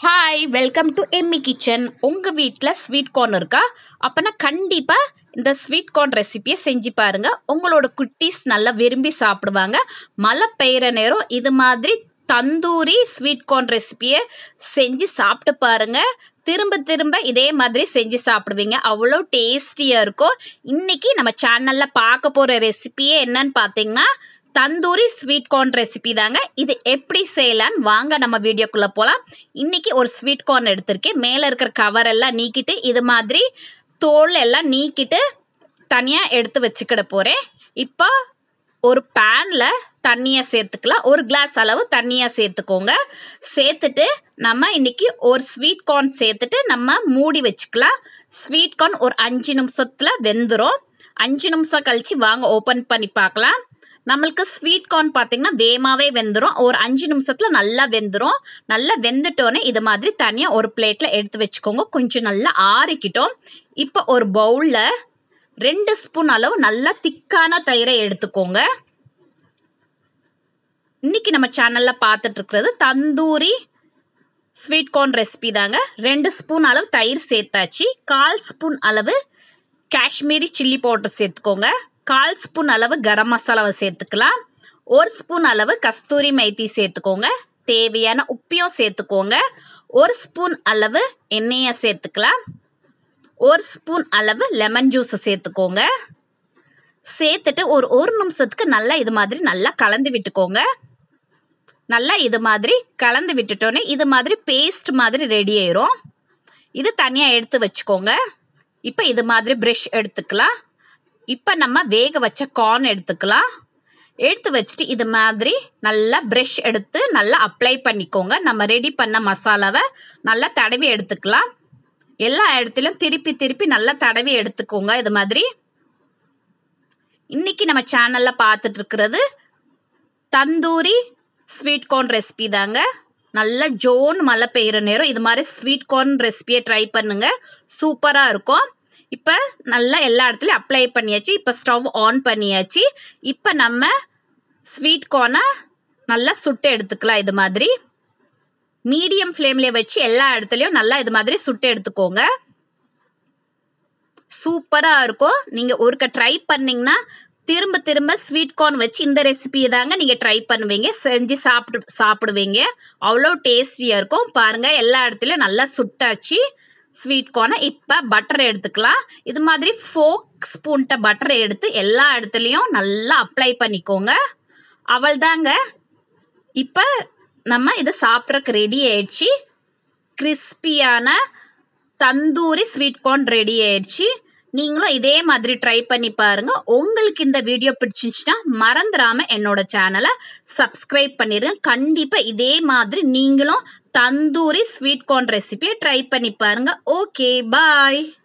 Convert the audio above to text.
hi welcome to Emmy kitchen உங்கள் வீட்டில் sweet corn இருக்கா அப்போனா கண்டிப்பாக இந்த ஸ்வீட் கார்ன் ரெசிபியை செஞ்சு பாருங்க உங்களோட குட்டீஸ் நல்லா விரும்பி சாப்பிடுவாங்க மழை பெய்கிற நேரம் இது மாதிரி தந்தூரி ஸ்வீட் கார்ன் ரெசிபியை செஞ்சு சாப்பிட்டு பாருங்க திரும்ப திரும்ப இதே மாதிரி செஞ்சு சாப்பிடுவீங்க அவ்வளோ டேஸ்டியாக இருக்கும் இன்னைக்கு நம்ம சேனலில் பார்க்க போகிற ரெசிபியே என்னன்னு பார்த்தீங்கன்னா தந்தூரி ஸ்வீட் கார்ன் ரெசிபி தாங்க இது எப்படி செய்யலான்னு வாங்க நம்ம வீடியோக்குள்ளே போகலாம் இன்னைக்கு ஒரு ஸ்வீட் கார்ன் எடுத்திருக்கேன் மேலே இருக்கிற கவர் எல்லாம் நீக்கிட்டு இது மாதிரி தோல் எல்லாம் நீக்கிட்டு தனியாக எடுத்து வச்சுக்கிட போகிறேன் இப்போ ஒரு பேனில் தண்ணியை சேர்த்துக்கலாம் ஒரு கிளாஸ் அளவு தண்ணியை சேர்த்துக்கோங்க சேர்த்துட்டு நம்ம இன்னைக்கு ஒரு ஸ்வீட் கார்ன் சேர்த்துட்டு நம்ம மூடி வச்சுக்கலாம் ஸ்வீட் கார்ன் ஒரு அஞ்சு நிமிஷத்தில் வெந்துடும் அஞ்சு நிமிஷம் கழித்து வாங்க ஓப்பன் பண்ணி பார்க்கலாம் நம்மளுக்கு ஸ்வீட் கார்ன் பார்த்தீங்கன்னா வேகமாகவே வெந்துடும் ஒரு அஞ்சு நிமிஷத்தில் நல்லா வெந்துடும் நல்லா வெந்துட்டோன்னே இது மாதிரி தனியாக ஒரு பிளேட்டில் எடுத்து வச்சுக்கோங்க கொஞ்சம் நல்லா ஆறிக்கிட்டோம் இப்போ ஒரு பவுலில் ரெண்டு ஸ்பூன் அளவு நல்லா திக்கான தயிரை எடுத்துக்கோங்க இன்னைக்கு நம்ம சேனலில் பார்த்துட்டு இருக்கிறது தந்தூரி ஸ்வீட் கார்ன் ரெசிபி தாங்க ரெண்டு ஸ்பூன் அளவு தயிர் சேர்த்தாச்சு கால் ஸ்பூன் அளவு காஷ்மீரி சில்லி பவுடர் சேர்த்துக்கோங்க கால் ஸ்பூன் அளவு கரம் மசாலாவை சேர்த்துக்கலாம் ஒரு ஸ்பூன் அளவு கஸ்தூரி மைத்தி சேர்த்துக்கோங்க தேவையான உப்பையும் சேர்த்துக்கோங்க ஒரு ஸ்பூன் அளவு எண்ணெயை சேர்த்துக்கலாம் ஒரு ஸ்பூன் அளவு லெமன் ஜூஸை சேர்த்துக்கோங்க சேர்த்துட்டு ஒரு ஒரு நிமிஷத்துக்கு நல்லா இது மாதிரி நல்லா கலந்து விட்டுக்கோங்க நல்லா இது மாதிரி கலந்து விட்டுட்டோன்னே இது மாதிரி பேஸ்ட் மாதிரி ரெடி ஆயிரும் இது தனியாக எடுத்து வச்சுக்கோங்க இப்போ இது மாதிரி ப்ரெஷ் எடுத்துக்கலாம் இப்போ நம்ம வேக வச்ச கார்ன் எடுத்துக்கலாம் எடுத்து வச்சுட்டு இது மாதிரி நல்லா ப்ரெஷ் எடுத்து நல்லா அப்ளை பண்ணிக்கோங்க நம்ம ரெடி பண்ண மசாலாவை நல்லா தடவி எடுத்துக்கலாம் எல்லா இடத்துலையும் திருப்பி திருப்பி நல்லா தடவி எடுத்துக்கோங்க இது மாதிரி இன்னைக்கு நம்ம சேனலில் பார்த்துட்டு இருக்கிறது தந்தூரி ஸ்வீட் கார்ன் ரெசிபி தாங்க நல்ல ஜோன் மழை பெய்கிற நேரம் இது மாதிரி ஸ்வீட் கார்ன் ரெசிபியை ட்ரை பண்ணுங்க சூப்பராக இருக்கும் இப்போ நல்லா எல்லா இடத்துலையும் அப்ளை பண்ணியாச்சு இப்போ ஸ்டவ் ஆன் பண்ணியாச்சு இப்போ நம்ம ஸ்வீட் கார்னை நல்லா சுட்டு எடுத்துக்கலாம் இது மாதிரி மீடியம் ஃப்ளேம்லேயே வச்சு எல்லா இடத்துலையும் நல்லா இது மாதிரி சுட்டு எடுத்துக்கோங்க சூப்பராக இருக்கும் நீங்கள் ஒருக்க ட்ரை பண்ணிங்கன்னா திரும்ப திரும்ப ஸ்வீட் கார்ன் வச்சு இந்த ரெசிபியை தாங்க நீங்கள் ட்ரை பண்ணுவீங்க செஞ்சு சாப்பிடு சாப்பிடுவீங்க அவ்வளோ டேஸ்டியாக இருக்கும் பாருங்கள் எல்லா இடத்துலையும் நல்லா சுட்டாச்சு ஸ்வீட் கார்னை இப்போ பட்டர் எடுத்துக்கலாம் இது மாதிரி ஃபோக் ஸ்பூன்ட்ட பட்டரை எடுத்து எல்லா இடத்துலையும் நல்லா அப்ளை பண்ணிக்கோங்க அவள் தாங்க இப்போ நம்ம இதை சாப்பிட்றக்கு ரெடி ஆயிடுச்சு கிறிஸ்பியான தந்தூரி ஸ்வீட் கார்ன் ரெடி ஆயிடுச்சு நீங்களும் இதே மாதிரி ட்ரை பண்ணி பாருங்க உங்களுக்கு இந்த வீடியோ பிடிச்சிருந்துச்சுன்னா மறந்துடாம என்னோட சேனலை சப்ஸ்கிரைப் பண்ணிடுங்க கண்டிப்பா இதே மாதிரி நீங்களும் தந்தூரி ஸ்வீட் கார்ன் ரெசிபியை ட்ரை பண்ணி பாருங்க ஓகே பாய்